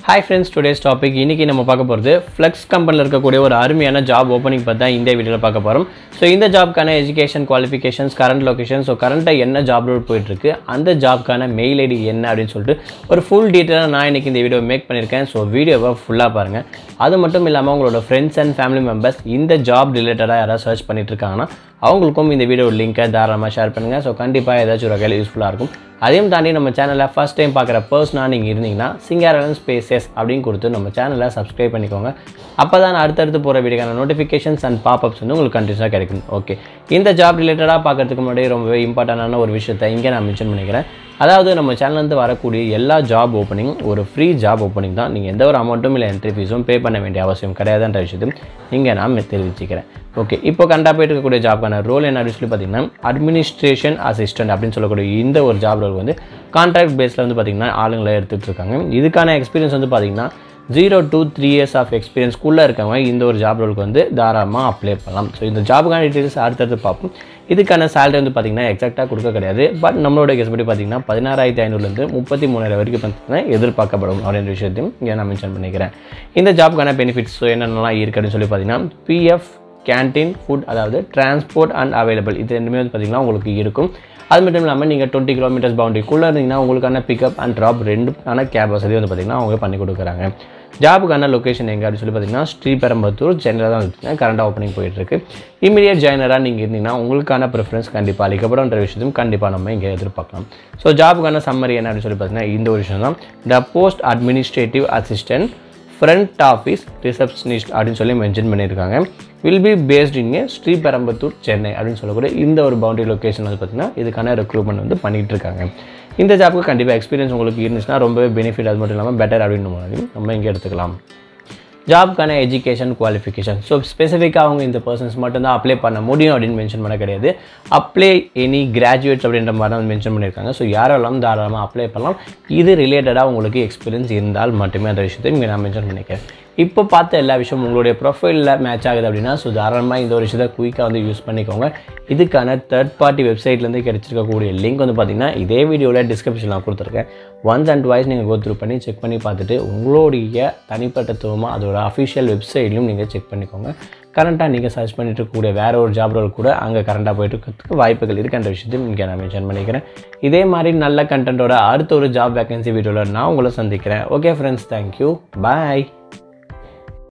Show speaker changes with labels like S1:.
S1: hi friends today's topic இன்றைக்கி நம்ம பார்க்க போகிறது ஃப்ளெக்ஸ் கம்பெனியில் இருக்கக்கூடிய ஒரு அருமையான ஜாப் ஓப்பனிங் பற்றி தான் இந்த வீடியோவில் பார்க்க போகிறோம் ஸோ இந்த ஜாப்க்கான education qualifications current location so கரண்ட்டாக என்ன ஜாப் ரோல் போயிட்டுருக்கு அந்த ஜாப்க்கான மெயில் ஐடி என்ன அப்படின்னு சொல்லிட்டு ஒரு ஃபுல் டீட்டெயிலாக நான் இன்றைக்கி இந்த வீடியோ மேக் பண்ணியிருக்கேன் ஸோ வீடியோவை ஃபுல்லாக பாருங்கள் அது மட்டும் இல்லாமல் உங்களோட ஃப்ரெண்ட்ஸ் அண்ட் ஃபேமிலி மெம்பர்ஸ் இந்த ஜாப் ரிலேட்டடாக யாராவது சர்ச் பண்ணிட்டு இருக்காங்கன்னா அவங்களுக்கும் இந்த வீடியோ லிங்கை தாராளமாக ஷேர் பண்ணுங்கள் ஸோ கண்டிப்பாக ஏதாச்சும் ஒரு வகையில் யூஸ்ஃபுல்லாக இருக்கும் அதையும் தாண்டி நம்ம சேனலில் ஃபஸ்ட் டைம் பார்க்குற பர்சனாக நீங்கள் இருந்தீங்கன்னா சிங்காரலன் ஸ்பேசஸ் அப்படின்னு கொடுத்து நம்ம சேனலை சப்ஸ்கிரைப் பண்ணிக்கோங்க அப்போ தான் அடுத்தடுத்து போகிற வீடியோக்கான நோட்டிஃபிகேஷன்ஸ் அண்ட் பாப்அப்ஸ் வந்து உங்களுக்கு கண்டினியூஸாக கிடைக்கும் ஓகே இந்த ஜாப் ரிலேட்டடாக பார்க்கறதுக்கு முன்னாடி ரொம்பவே இம்பார்ட்டண்டான ஒரு விஷயத்தை இங்கே நான் மென்ஷன் பண்ணிக்கிறேன் அதாவது நம்ம சேனல்லேருந்து வரக்கூடிய எல்லா ஜாப் ஓப்பனிங் ஒரு ஃப்ரீ ஜாப் ஓப்பனிங் தான் நீங்கள் எந்த ஒரு அமௌண்ட்டும் இல்லை என்ட்ரி ஃபீஸும் பே பண்ண வேண்டிய அவசியம் கிடையாதுன்ற விஷயத்தையும் இங்கே நான் தெரிவிச்சுக்கிறேன் ஓகே இப்போ கண்டா போயிட்டு இருக்கக்கூடிய ஜாப்க்கான ரோல் என்ன அப்படின்னு சொல்லி பார்த்தீங்கன்னா அட்மினிஸ்ட்ரேஷன் அசிஸ்டன்ட் அப்படின்னு சொல்லக்கூடிய இந்த ஒரு ஜாப் ரோல் வந்து கான்ட்ராக்ட் பேஸில் வந்து பார்த்தீங்கன்னா ஆளுங்களை எடுத்துகிட்டு இருக்காங்க இதுக்கான எக்ஸ்பீரியன்ஸ் வந்து பார்த்தீங்கன்னா zero to three years of எக்ஸ்பீரியன்ஸ்குள்ளே இருக்கவங்க இந்த ஒரு ஜாப் ரோலுக்கு வந்து தாராளமாக அப்ளை பண்ணலாம் ஸோ இந்த ஜாபுக்கான டீட்டெயில்ஸ் அடுத்தடுத்து பார்ப்போம் இதுக்கான சேலரி வந்து பார்த்திங்கன்னா எக்ஸாக்டாக கொடுக்க கிடையாது பட் நம்மளோட கெஸ் படி பார்த்திங்கன்னா பதினாறாயிரத்தி ஐநூறுலேருந்து முப்பத்தி மூணாயிரம் வரைக்கும் பார்த்தீங்கன்னா எதிர்பார்க்கப்படும் அப்படின்ற விஷயத்தையும் இங்கே நான் மென்ஷன் பண்ணிக்கிறேன் இந்த ஜாப்க்கான பெனிஃபிட்ஸ் ஸோ என்னென்னலாம் இருக்குது அப்படின்னு சொல்லி பார்த்தீங்கன்னா பிஎஃப் கேன்டீன் ஃபுட் அதாவது டிரான்ஸ்போர்ட் அண்ட் அவைலபிள் இது ரெண்டுமே வந்து பார்த்திங்கன்னா உங்களுக்கு இருக்கும் அது மட்டும் இல்லாமல் நீங்கள் டுவெண்ட்டி கிலோமீட்டர்ஸ் பவுண்டரிக்குள்ளே இருந்தீங்கன்னா உங்களுக்கான பிக்கப் அண்ட் ட்ராப் ரெண்டுக்கான கேப் வசதி வந்து பார்த்திங்கன்னா அவங்க பண்ணி கொடுக்குறாங்க ஜாபுக்கான லொக்கேஷன் எங்கே அப்படின்னு சொல்லி பார்த்தீங்கன்னா ஸ்ரீபெரும்பத்தூர் சென்னையில் தான் வந்து கரண்ட் ஓப்பனிங் போயிட்டுருக்கு இமீடியட் ஜாயினராக நீங்கள் இருந்தீங்கன்னா உங்களுக்கான ப்ரிஃபரன்ஸ் கண்டிப்பாக அளிக்கப்படும்ன்ற விஷயத்தையும் கண்டிப்பாக நம்ம இங்கே எதிர்பார்க்கலாம் ஸோ ஜாபுக்கான சம்மரி என்ன அப்படின்னு சொல்லி பார்த்தீங்கன்னா இந்த ஒரு விஷயம் தான் the post administrative assistant front office receptionist அப்படின்னு சொல்லி மென்ஷன் பண்ணியிருக்காங்க will be based in a Sriperumbudur Chennai அப்படின்னு சொல்லக்கூடிய இந்த ஒரு பவுண்டரி லொக்கேஷன் வந்து பார்த்திங்கன்னா இதுக்கான ரெக்ரூட்மெண்ட் வந்து பண்ணிகிட்டு இருக்காங்க இந்த ஜாப்புக்கு கண்டிப்பாக எக்ஸ்பீரியன்ஸ் உங்களுக்கு இருந்துச்சுன்னா ரொம்பவே பெனிஃபிட் அது மட்டும் இல்லாமல் பெட்டர் அப்படின்னு மாதிரி நம்ம இங்கே எடுத்துக்கலாம் ஜாப்க்கான எஜுகேஷன் குவாலிஃபிகேஷன் ஸோ ஸ்பெசிஃபிக்காக அவங்க இந்த பர்சன்ஸ் மட்டும்தான் அப்ளை பண்ண முடியும் அப்படின்னு மென்ஷன் பண்ண கிடையாது அப்ளை எனி கிராஜுவேட்ஸ் அப்படின்ற மாதிரி தான் மென்ஷன் பண்ணியிருக்காங்க ஸோ யாரெல்லாம் தாராளமாக அப்ளை பண்ணலாம் இது ரிலேட்டடாக உங்களுக்கு எக்ஸ்பீரியன்ஸ் இருந்தால் மட்டுமே அந்த விஷயத்தை இங்கே நான் மென்ஷன் பண்ணிக்கிறேன் இப்போ பார்த்த எல்லா விஷயமும் உங்களுடைய ப்ரொஃபைலில் மேட்ச் ஆகுது அப்படின்னா ஸோ தாராளமாக இந்த ஒரு விஷயத்தை குயிக்காக வந்து யூஸ் பண்ணிக்கோங்க இதுக்கான தேர்ட் பார்ட்டி வெப்சைட்லேருந்து கிடைச்சிருக்கக்கூடிய லிங்க் வந்து பார்த்திங்கன்னா இதே வீடியோவில் டிஸ்கிரிப்ஷனில் நான் கொடுத்துருக்கேன் ஒன்ஸ் அண்ட் வாய்ஸ் நீங்கள் கோத்ரூ பண்ணி செக் பண்ணி பார்த்துட்டு உங்களுடைய தனிப்பட்டத்துவமாக அதோட அஃபிஷியல் வெப்சைட்லையும் நீங்கள் செக் பண்ணிக்கோங்க கரண்ட்டாக நீங்கள் சர்ச் பண்ணிட்டு இருக்கக்கூடிய வேற ஒரு ஜாப் ரோல் கூட அங்கே கரண்ட்டாக போயிட்டு இருக்கிறதுக்கு வாய்ப்புகள் இருக்குன்ற விஷயத்தையும் இங்கே நான் மென்ஷன் பண்ணிக்கிறேன் இதே மாதிரி நல்ல கண்டென்ட்டோட அடுத்த ஒரு ஜாப் வேகன்சி வீடியோவில் நான் உங்களை சந்திக்கிறேன் ஓகே ஃப்ரெண்ட்ஸ் தேங்க்யூ பாய்